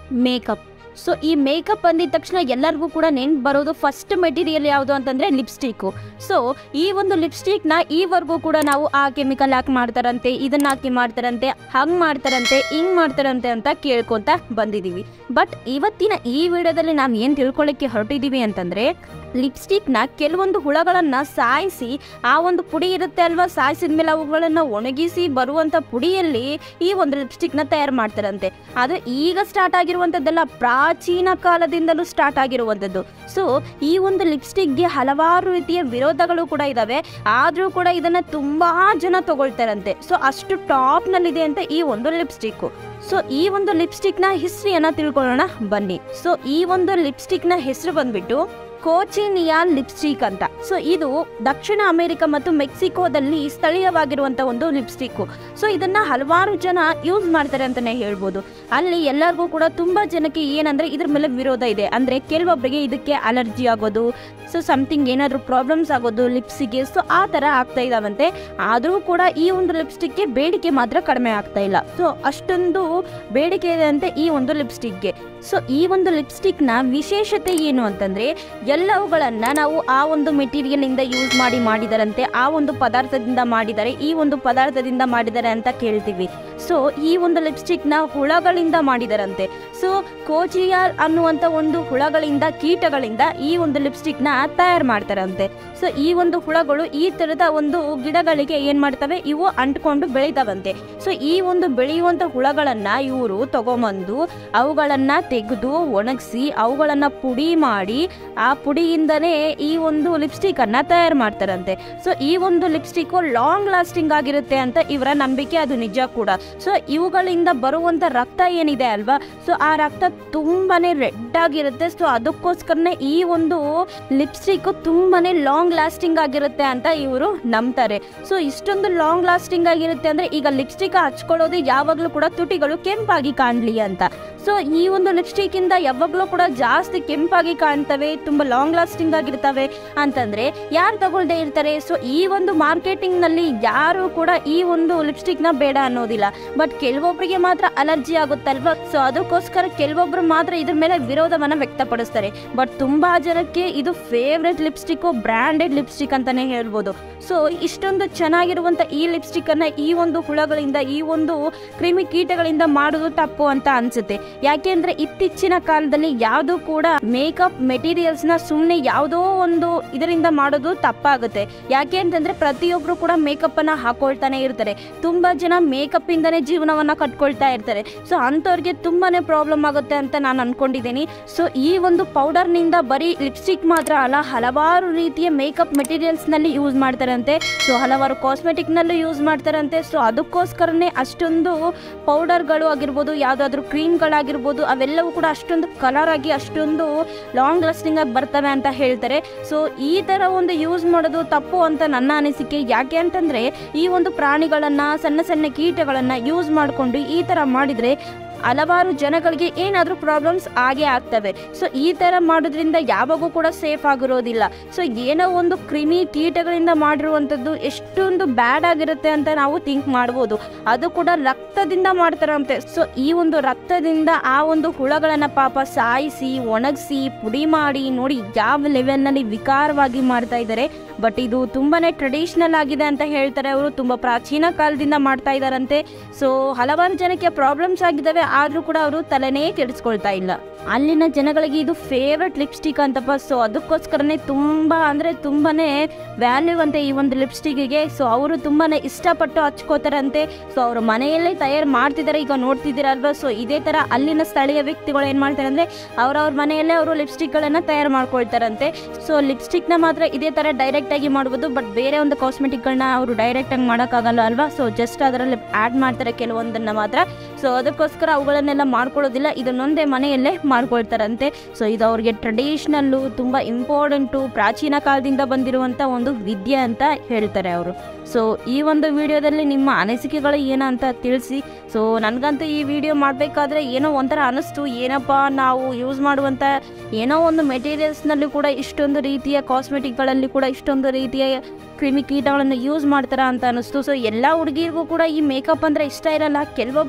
makeup so ಈ makeup ಅಂದಿದ ತಕ್ಷಣ ಎಲ್ಲರಿಗೂ ಕೂಡ ನೆನ್ಪು ಬರೋದು ಫಸ್ಟ್ ಮೆಟೀರಿಯಲ್ ಯಾವುದು ಅಂತಂದರೆ ಲಿಪ್ಸ್ಟಿಕ್ಕು ಸೊ ಈ ಒಂದು ಲಿಪ್ಸ್ಟಿಕ್ನ ಈವರೆಗೂ ಕೂಡ ನಾವು ಆ ಕೆಮಿಕಲ್ ಹಾಕಿ ಮಾಡ್ತಾರಂತೆ ಇದನ್ನ ಹಾಕಿ ಮಾಡ್ತಾರಂತೆ ಹಂಗೆ ಮಾಡ್ತಾರಂತೆ ಹಿಂಗೆ ಮಾಡ್ತಾರಂತೆ ಅಂತ ಕೇಳ್ಕೊತ ಬಂದಿದ್ದೀವಿ ಬಟ್ ಇವತ್ತಿನ ಈ ವಿಡಿಯೋದಲ್ಲಿ ನಾವು ಏನು ತಿಳ್ಕೊಳ್ಳೋಕ್ಕೆ ಹೊರಟಿದ್ದೀವಿ ಅಂತಂದರೆ ಲಿಪ್ಸ್ಟಿಕ್ನ ಕೆಲವೊಂದು ಹುಳಗಳನ್ನು ಸಾಯಿಸಿ ಆ ಒಂದು ಪುಡಿ ಇರುತ್ತೆ ಅಲ್ವಾ ಸಾಯಿಸಿದ ಮೇಲೆ ಅವುಗಳನ್ನು ಒಣಗಿಸಿ ಬರುವಂಥ ಪುಡಿಯಲ್ಲಿ ಈ ಒಂದು ಲಿಪ್ಸ್ಟಿಕ್ನ ತಯಾರು ಮಾಡ್ತಾರಂತೆ ಅದು ಈಗ ಸ್ಟಾರ್ಟ್ ಆಗಿರುವಂಥದ್ದೆಲ್ಲ ಪ್ರಾಚೀನ ಕಾಲದಿಂದಲೂ ಸ್ಟಾರ್ಟ್ ಆಗಿರುವಂಥದ್ದು ಸೊ ಈ ಒಂದು ಲಿಪ್ಸ್ಟಿಕ್ಗೆ ಹಲವಾರು ರೀತಿಯ ವಿರೋಧಗಳು ಕೂಡ ಇದ್ದಾವೆ ಆದರೂ ಕೂಡ ಇದನ್ನು ತುಂಬ ಜನ ತಗೊಳ್ತಾರಂತೆ ಸೊ ಅಷ್ಟು ಟಾಪ್ನಲ್ಲಿದೆ ಅಂತ ಈ ಒಂದು ಲಿಪ್ಸ್ಟಿಕ್ಕು ಸೊ ಈ ಒಂದು ಲಿಪ್ಸ್ಟಿಕ್ನ ಹಿಸ್ಟ್ರಿಯನ್ನು ತಿಳ್ಕೊಳ್ಳೋಣ ಬನ್ನಿ ಸೊ ಈ ಒಂದು ಲಿಪ್ಸ್ಟಿಕ್ನ ಹೆಸರು ಬಂದ್ಬಿಟ್ಟು ಕೋಚಿನಿಯಾ ಲಿಪ್ಸ್ಟಿಕ್ ಅಂತ ಸೊ ಇದು ದಕ್ಷಿಣ ಅಮೆರಿಕ ಮತ್ತು ಮೆಕ್ಸಿಕೋದಲ್ಲಿ ಸ್ಥಳೀಯವಾಗಿರುವಂಥ ಒಂದು ಲಿಪ್ಸ್ಟಿಕ್ಕು ಸೊ ಇದನ್ನ ಹಲವಾರು ಜನ ಯೂಸ್ ಮಾಡ್ತಾರೆ ಅಂತಲೇ ಹೇಳ್ಬೋದು ಅಲ್ಲಿ ಎಲ್ಲರಿಗೂ ಕೂಡ ತುಂಬ ಜನಕ್ಕೆ ಏನಂದ್ರೆ ಇದ್ರ ಮೇಲೆ ವಿರೋಧ ಇದೆ ಅಂದರೆ ಕೆಲವೊಬ್ಬರಿಗೆ ಇದಕ್ಕೆ ಅಲರ್ಜಿ ಆಗೋದು ಸೊ ಸಮಥಿಂಗ್ ಏನಾದರೂ ಪ್ರಾಬ್ಲಮ್ಸ್ ಆಗೋದು ಲಿಪ್ಸಿಗೆ ಸೊ ಆ ಥರ ಆಗ್ತಾ ಇದಾವಂತೆ ಆದರೂ ಕೂಡ ಈ ಒಂದು ಲಿಪ್ಸ್ಟಿಕ್ಗೆ ಬೇಡಿಕೆ ಮಾತ್ರ ಕಡಿಮೆ ಆಗ್ತಾ ಇಲ್ಲ ಸೊ ಅಷ್ಟೊಂದು ಬೇಡಿಕೆ ಇದೆ ಅಂತೆ ಈ ಒಂದು ಲಿಪ್ಸ್ಟಿಕ್ಗೆ ಸೊ ಈ ಒಂದು ಲಿಪ್ಸ್ಟಿಕ್ನ ವಿಶೇಷತೆ ಏನು ಅಂತಂದರೆ ಎಲ್ಲವುಗಳನ್ನು ನಾವು ಆ ಒಂದು ಮೆಟೀರಿಯಲಿಂದ ಯೂಸ್ ಮಾಡಿ ಮಾಡಿದಾರಂತೆ ಆ ಒಂದು ಪದಾರ್ಥದಿಂದ ಮಾಡಿದ್ದಾರೆ ಈ ಒಂದು ಪದಾರ್ಥದಿಂದ ಮಾಡಿದ್ದಾರೆ ಅಂತ ಕೇಳ್ತೀವಿ ಸೊ ಈ ಒಂದು ಲಿಪ್ಸ್ಟಿಕ್ನ ಹುಳಗಳಿಂದ ಮಾಡಿದಾರಂತೆ ಸೊ ಕೋಚಿಯಾಲ್ ಅನ್ನುವಂಥ ಒಂದು ಹುಳಗಳಿಂದ ಕೀಟಗಳಿಂದ ಈ ಒಂದು ಲಿಪ್ಸ್ಟಿಕ್ನ ತಯಾರು ಮಾಡ್ತಾರಂತೆ ಸೊ ಈ ಒಂದು ಹುಳಗಳು ಈ ಥರದ ಒಂದು ಗಿಡಗಳಿಗೆ ಏನು ಮಾಡ್ತವೆ ಇವು ಅಂಟ್ಕೊಂಡು ಬೆಳಿತಾವಂತೆ ಸೊ ಈ ಒಂದು ಬೆಳೆಯುವಂಥ ಹುಳಗಳನ್ನು ಇವರು ತಗೊಂಬಂದು ಅವುಗಳನ್ನು ತೆಗೆದು ಒಣಗಿಸಿ ಅವುಗಳನ್ನು ಪುಡಿ ಮಾಡಿ ಆ ಪುಡಿಯಿಂದನೇ ಈ ಒಂದು ಲಿಪ್ಸ್ಟಿಕನ್ನು ತಯಾರು ಮಾಡ್ತಾರಂತೆ ಸೊ ಈ ಒಂದು ಲಿಪ್ಸ್ಟಿಕ್ಕು ಲಾಂಗ್ ಲಾಸ್ಟಿಂಗ್ ಆಗಿರುತ್ತೆ ಅಂತ ಇವರ ನಂಬಿಕೆ ಅದು ನಿಜ ಕೂಡ ಸೊ ಇವುಗಳಿಂದ ಬರುವಂಥ ರಕ್ತ ಏನಿದೆ ಅಲ್ವಾ ಸೊ ಆ ರಕ್ತ ತುಂಬಾನೇ ರೆಡ್ ಆಗಿರುತ್ತೆ ಸೊ ಅದಕ್ಕೋಸ್ಕರನೇ ಈ ಒಂದು ಲಿಪ್ಸ್ಟಿಕ್ ತುಂಬಾನೇ ಲಾಂಗ್ ಲಾಸ್ಟಿಂಗ್ ಆಗಿರುತ್ತೆ ಅಂತ ಇವರು ನಂಬ್ತಾರೆ ಸೊ ಇಷ್ಟೊಂದು ಲಾಂಗ್ ಲಾಸ್ಟಿಂಗ್ ಆಗಿರುತ್ತೆ ಅಂದ್ರೆ ಈಗ ಲಿಪ್ಸ್ಟಿಕ್ ಹಚ್ಕೊಳ್ಳೋದು ಯಾವಾಗಲೂ ಕೂಡ ತುಟಿಗಳು ಕೆಂಪಾಗಿ ಕಾಣಲಿ ಅಂತ ಸೊ ಈ ಒಂದು ಲಿಪ್ಸ್ಟಿಕ್ ಇಂದ ಯಾವಾಗಲೂ ಕೂಡ ಜಾಸ್ತಿ ಕೆಂಪಾಗಿ ಕಾಣ್ತವೆ ತುಂಬಾ ಲಾಂಗ್ ಲಾಸ್ಟಿಂಗ್ ಆಗಿರ್ತವೆ ಅಂತಂದ್ರೆ ಯಾರು ತಗೊಳ್ದೇ ಇರ್ತಾರೆ ಸೊ ಈ ಒಂದು ಮಾರ್ಕೆಟಿಂಗ್ ನಲ್ಲಿ ಯಾರು ಕೂಡ ಈ ಒಂದು ಲಿಪ್ಸ್ಟಿಕ್ ನ ಬೇಡ ಅನ್ನೋದಿಲ್ಲ ಬಟ್ ಕೆಲವೊಬ್ಬರಿಗೆ ಮಾತ್ರ ಅಲರ್ಜಿ ಆಗುತ್ತಲ್ವಾ ಸೊ ಅದಕ್ಕೋಸ್ಕರ ಕೆಲವೊಬ್ರು ಮಾತ್ರ ಇದ್ರ ಮೇಲೆ ವಿರೋಧವನ್ನ ವ್ಯಕ್ತಪಡಿಸ್ತಾರೆ ಬಟ್ ತುಂಬಾ ಜನಕ್ಕೆ ಇದು ಫೇವ್ರೆಟ್ ಲಿಪ್ಸ್ಟಿಕ್ ಬ್ರ್ಯಾಂಡೆಡ್ ಲಿಪ್ಸ್ಟಿಕ್ ಅಂತಾನೆ ಹೇಳ್ಬೋದು ಸೊ ಇಷ್ಟೊಂದು ಚೆನ್ನಾಗಿರುವಂತ ಈ ಲಿಪ್ಸ್ಟಿಕ್ ಅನ್ನ ಈ ಒಂದು ಹುಳಗಳಿಂದ ಈ ಒಂದು ಕ್ರಿಮಿ ಕೀಟಗಳಿಂದ ಮಾಡೋದು ತಪ್ಪು ಅಂತ ಅನ್ಸುತ್ತೆ ಯಾಕೆಂದ್ರೆ ಇತ್ತೀಚಿನ ಕಾಲದಲ್ಲಿ ಯಾವುದು ಕೂಡ ಮೇಕಪ್ ಮೆಟೀರಿಯಲ್ಸ್ ನ ಸುಮ್ಮನೆ ಯಾವುದೋ ಒಂದು ಇದರಿಂದ ಮಾಡೋದು ತಪ್ಪಾಗುತ್ತೆ ಯಾಕೆ ಅಂತಂದ್ರೆ ಪ್ರತಿಯೊಬ್ರು ಕೂಡ ಮೇಕಪ್ ಅನ್ನ ಹಾಕೊಳ್ತಾನೆ ಇರ್ತಾರೆ ತುಂಬಾ ಜನ ಮೇಕಪ್ ಇಂದನೇ ಜೀವನವನ್ನ ಕಟ್ಕೊಳ್ತಾ ಇರ್ತಾರೆ ಸೊ ಅಂಥವ್ರಿಗೆ ತುಂಬಾನೇ ಪ್ರಾಬ್ಲಮ್ ಆಗುತ್ತೆ ಅಂತ ನಾನು ಅನ್ಕೊಂಡಿದ್ದೀನಿ ಸೊ ಈ ಒಂದು ಪೌಡರ್ ನಿಂದ ಬರೀ ಲಿಪ್ಸ್ಟಿಕ್ ಮಾತ್ರ ಅಲ್ಲ ಹಲವಾರು ರೀತಿಯ ಮೇಕಪ್ ಮೆಟೀರಿಯಲ್ಸ್ ನಲ್ಲಿ ಯೂಸ್ ಮಾಡ್ತಾರಂತೆ ಸೊ ಹಲವಾರು ಕಾಸ್ಮೆಟಿಕ್ ನಲ್ಲೂ ಯೂಸ್ ಮಾಡ್ತಾರಂತೆ ಸೊ ಅದಕ್ಕೋಸ್ಕರನೇ ಅಷ್ಟೊಂದು ಪೌಡರ್ಗಳು ಆಗಿರ್ಬೋದು ಯಾವುದಾದ್ರೂ ಕ್ರೀಮ್ಗಳಾಗಿರ್ಬೋದು ಅವೆಲ್ಲವೂ ಕೂಡ ಅಷ್ಟೊಂದು ಕಲರ್ ಆಗಿ ಅಷ್ಟೊಂದು ಲಾಂಗ್ ಲಾಸ್ಟಿಂಗ್ ಆಗಿ ಬರ್ತವೆ ಅಂತ ಹೇಳ್ತಾರೆ ಸೊ ಈ ಥರ ಒಂದು ಯೂಸ್ ಮಾಡೋದು ತಪ್ಪು ಅಂತ ನನ್ನ ಅನಿಸಿಕೆ ಯಾಕೆ ಅಂತಂದರೆ ಈ ಒಂದು ಪ್ರಾಣಿಗಳನ್ನು ಸಣ್ಣ ಸಣ್ಣ ಕೀಟಗಳನ್ನು ಯೂಸ್ ಮಾಡಿಕೊಂಡು ಈ ಥರ ಮಾಡಿದರೆ ಹಲವಾರು ಜನಗಳಿಗೆ ಏನಾದರೂ ಪ್ರಾಬ್ಲಮ್ಸ್ ಆಗೇ ಆಗ್ತವೆ ಸೊ ಈ ಥರ ಮಾಡೋದ್ರಿಂದ ಯಾವಾಗೂ ಕೂಡ ಸೇಫ್ ಆಗಿರೋದಿಲ್ಲ ಸೊ ಏನೋ ಒಂದು ಕ್ರಿಮಿ ಕೀಟಗಳಿಂದ ಮಾಡಿರುವಂಥದ್ದು ಎಷ್ಟೊಂದು ಬ್ಯಾಡ್ ಆಗಿರುತ್ತೆ ಅಂತ ನಾವು ಥಿಂಕ್ ಮಾಡ್ಬೋದು ಅದು ಕೂಡ ರಕ್ತದಿಂದ ಮಾಡ್ತಾರಂತೆ ಸೊ ಈ ಒಂದು ರಕ್ತದಿಂದ ಆ ಒಂದು ಹುಳಗಳನ್ನು ಪಾಪ ಸಾಯಿಸಿ ಒಣಗಿಸಿ ಪುಡಿ ಮಾಡಿ ನೋಡಿ ಯಾವ ಲೆವೆಲ್ನಲ್ಲಿ ವಿಕಾರವಾಗಿ ಮಾಡ್ತಾ ಇದ್ದಾರೆ ಬಟ್ ಇದು ತುಂಬಾನೇ ಟ್ರೆಡಿಷನಲ್ ಆಗಿದೆ ಅಂತ ಹೇಳ್ತಾರೆ ಅವರು ತುಂಬ ಪ್ರಾಚೀನ ಕಾಲದಿಂದ ಮಾಡ್ತಾ ಇದ್ದಾರಂತೆ ಸೊ ಹಲವಾರು ಜನಕ್ಕೆ ಪ್ರಾಬ್ಲಮ್ಸ್ ಆಗಿದ್ದಾವೆ ಆದರೂ ಕೂಡ ಅವರು ತಲೆನೇ ಕೆಡಿಸ್ಕೊಳ್ತಾ ಇಲ್ಲ ಅಲ್ಲಿನ ಜನಗಳಿಗೆ ಇದು ಫೇವ್ರೆಟ್ ಲಿಪ್ಸ್ಟಿಕ್ ಅಂತಪ್ಪ ಸೊ ಅದಕ್ಕೋಸ್ಕರನೇ ತುಂಬ ಅಂದರೆ ತುಂಬಾನೇ ವ್ಯಾಲ್ಯೂ ಅಂತೆ ಈ ಒಂದು ಲಿಪ್ಸ್ಟಿಕ್ಗೆ ಸೊ ಅವರು ತುಂಬಾನೇ ಇಷ್ಟಪಟ್ಟು ಹಚ್ಕೋತಾರಂತೆ ಸೊ ಅವರು ಮನೆಯಲ್ಲೇ ತಯಾರು ಮಾಡ್ತಿದ್ದಾರೆ ಈಗ ನೋಡ್ತಿದ್ದೀರಲ್ವಾ ಸೊ ಇದೇ ಥರ ಅಲ್ಲಿನ ಸ್ಥಳೀಯ ವ್ಯಕ್ತಿಗಳು ಏನು ಮಾಡ್ತಾರೆ ಅಂದರೆ ಅವ್ರವ್ರ ಮನೆಯಲ್ಲೇ ಅವರು ಲಿಪ್ಸ್ಟಿಕ್ಗಳನ್ನು ತಯಾರು ಮಾಡ್ಕೊಳ್ತಾರಂತೆ ಸೊ ಲಿಪ್ಸ್ಟಿಕ್ನ ಮಾತ್ರ ಇದೇ ಥರ ಡೈರೆಕ್ಟಾಗಿ ಮಾಡ್ಬೋದು ಬಟ್ ಬೇರೆ ಒಂದು ಕಾಸ್ಮೆಟಿಕ್ಗಳನ್ನ ಅವರು ಡೈರೆಕ್ಟಾಗಿ ಮಾಡೋಕ್ಕಾಗಲ್ಲ ಅಲ್ವಾ ಸೊ ಜಸ್ಟ್ ಅದರಲ್ಲಿ ಆ್ಯಡ್ ಮಾಡ್ತಾರೆ ಕೆಲವೊಂದನ್ನು ಮಾತ್ರ ಸೊ ಅದಕ್ಕೋಸ್ಕರ ಅವುಗಳನ್ನೆಲ್ಲ ಮಾಡ್ಕೊಳ್ಳೋದಿಲ್ಲ ಇದನ್ನೊಂದೇ ಮನೆಯಲ್ಲೇ ಮಾಡ್ಕೊಳ್ತಾರಂತೆ ಸೊ ಇದು ಅವ್ರಿಗೆ ಟ್ರೆಡಿಷ್ನಲ್ಲು ತುಂಬ ಇಂಪಾರ್ಟೆಂಟು ಪ್ರಾಚೀನ ಕಾಲದಿಂದ ಬಂದಿರುವಂಥ ಒಂದು ವಿದ್ಯೆ ಅಂತ ಹೇಳ್ತಾರೆ ಅವರು ಸೊ ಈ ಒಂದು ವಿಡಿಯೋದಲ್ಲಿ ನಿಮ್ಮ ಅನಿಸಿಕೆಗಳು ಏನು ಅಂತ ತಿಳಿಸಿ ಸೊ ನನಗಂತೂ ಈ ವಿಡಿಯೋ ಮಾಡಬೇಕಾದ್ರೆ ಏನೋ ಒಂಥರ ಅನಿಸ್ತು ಏನಪ್ಪ ನಾವು ಯೂಸ್ ಮಾಡುವಂಥ ಏನೋ ಒಂದು ಮೆಟೀರಿಯಲ್ಸ್ನಲ್ಲಿ ಕೂಡ ಇಷ್ಟೊಂದು ರೀತಿಯ ಕಾಸ್ಮೆಟಿಕ್ಗಳಲ್ಲಿ ಕೂಡ ಇಷ್ಟೊಂದು ರೀತಿಯ ಕ್ರಿಮಿಕೀಟಗಳನ್ನು ಯೂಸ್ ಮಾಡ್ತಾರ ಅಂತ ಅನಿಸ್ತು ಸೊ ಎಲ್ಲ ಹುಡುಗಿರಿಗೂ ಕೂಡ ಈ ಮೇಕಪ್ ಅಂದರೆ ಇಷ್ಟ ಇರಲ್ಲ ಕೆಲವೊಬ್ಬರಿಗೆ ಮಾತ್ರ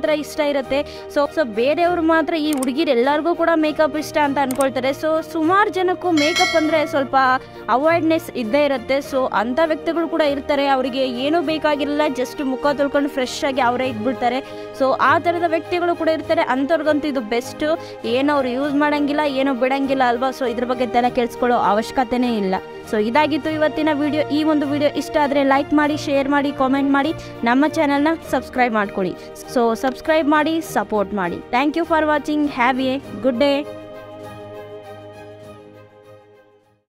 ಮಾತ್ರ ಇಷ್ಟ ಇರುತ್ತೆ ಸೊ ಸೊ ಬೇರೆಯವರು ಮಾತ್ರ ಈ ಹುಡುಗಿರು ಎಲ್ಲರಿಗೂ ಕೂಡ ಮೇಕಪ್ ಇಷ್ಟ ಅಂತ ಅನ್ಕೊಳ್ತಾರೆ ಸೊ ಸುಮಾರು ಜನಕ್ಕೂ ಮೇಕಪ್ ಅಂದರೆ ಸ್ವಲ್ಪ ಅವಾಯ್ಡ್ನೆಸ್ ಇದ್ದೇ ಇರುತ್ತೆ ಸೊ ಅಂಥ ವ್ಯಕ್ತಿಗಳು ಕೂಡ ಇರ್ತಾರೆ ಅವರಿಗೆ ಏನೂ ಬೇಕಾಗಿರಲಿಲ್ಲ ಜಸ್ಟ್ ಮುಖ ತೊಳ್ಕೊಂಡು ಫ್ರೆಶ್ ಆಗಿ ಅವರೇ ಇದ್ಬಿಡ್ತಾರೆ ಸೊ ಆ ಥರದ ವ್ಯಕ್ತಿಗಳು ಕೂಡ ಇರ್ತಾರೆ ಅಂಥವ್ರಿಗಂತೂ ಇದು ಬೆಸ್ಟು ಏನು ಅವ್ರು ಯೂಸ್ ಮಾಡಂಗಿಲ್ಲ ಏನು ಬಿಡಂಗಿಲ್ಲ ಅಲ್ವಾ ಸೊ ಇದ್ರ ಬಗ್ಗೆ ತಲೆ ಕೆಡಿಸ್ಕೊಳ್ಳೋ ಅವಶ್ಯಕತೆನೇ ಇಲ್ಲ ಸೊ ಇದಾಗಿತ್ತು ಇವತ್ತಿನ ವಿಡಿಯೋ ಈ ಒಂದು ವಿಡಿಯೋ ಇಷ್ಟ ಆದರೆ ಲೈಕ್ ಮಾಡಿ ಶೇರ್ ಮಾಡಿ ಕಾಮೆಂಟ್ ಮಾಡಿ ನಮ್ಮ ಚಾನಲ್ನ ಸಬ್ಸ್ಕ್ರೈಬ್ ಮಾಡ್ಕೊಳ್ಳಿ ಸೊ ಸಬ್ಸ್ಕ್ರೈಬ್ ಮಾಡಿ ಸಪೋರ್ಟ್ ಮಾಡಿ thank you for watching have a good day